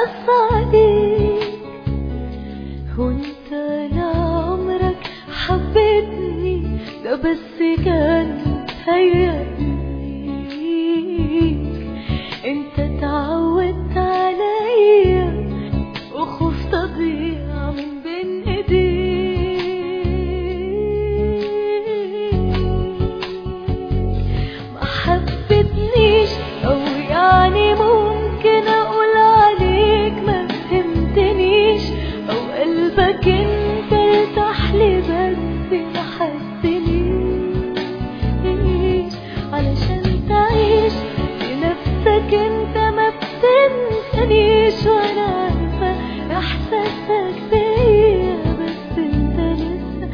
بص عليك وانت لعمرك حبيتني ده بس كان متهيأليك انت اتعودت عليا وخفت اضيع من بين ايديك ما حبتنيش او يعني ممكن اقول عليك ما فهمتنيش او قلبك انت ارتاح لي بس ما حسنيش علشان تعيش لنفسك انت ما بتنسانيش وانا عارفه احساسك بيا بس انت لسه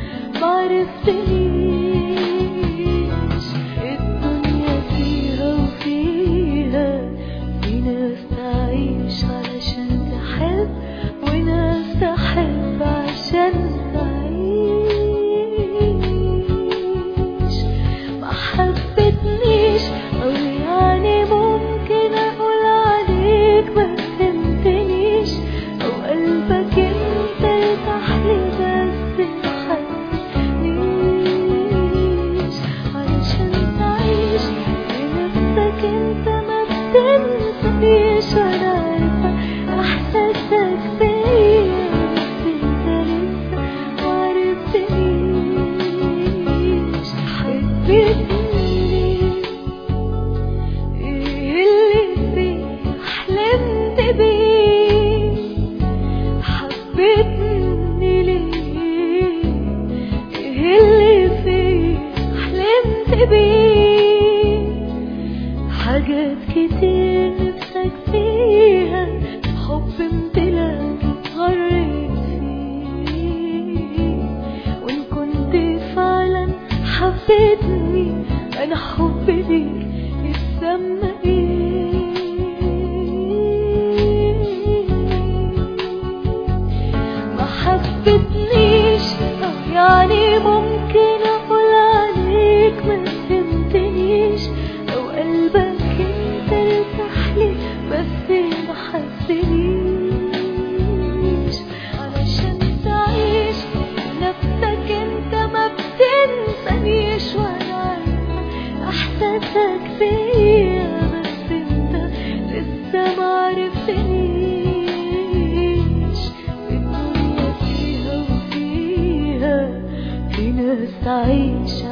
معرفتنيش الدنيا فيها وفيها في ناس تعيش علشان تحب وناس تحب عشان تعيش ما حبتنيش او يعني ممكن اقول عليك ما فهمتنيش او قلبك انت ارتاح لي بس ما حسنيش علشان تعيش لنفسك انت ما بتنسانيش وانا عارفه احساسك بيا بس انت لسه معرفتنيش حبيتني ايه اللي فيه حلمت بيه حبيتني ليه ايه اللي فيه حلمت بيه حاجات كتير نفسك فيها حب امتلاك اتغريت فيه وان كنت فعلا حبيتني انا حبي ليك يتسمى ايه ما حبتنيش أو يعني ممكن اقول عليك ما فهمتنيش او قلبك انت ارتاح لي بس ما حسنيش علشان تعيش نفسك انت ما بتنسانيش وانا عارفه احساسك فيا بس انت لسه معرفتنيش الدنيا فيها وفيها في ناس تعيش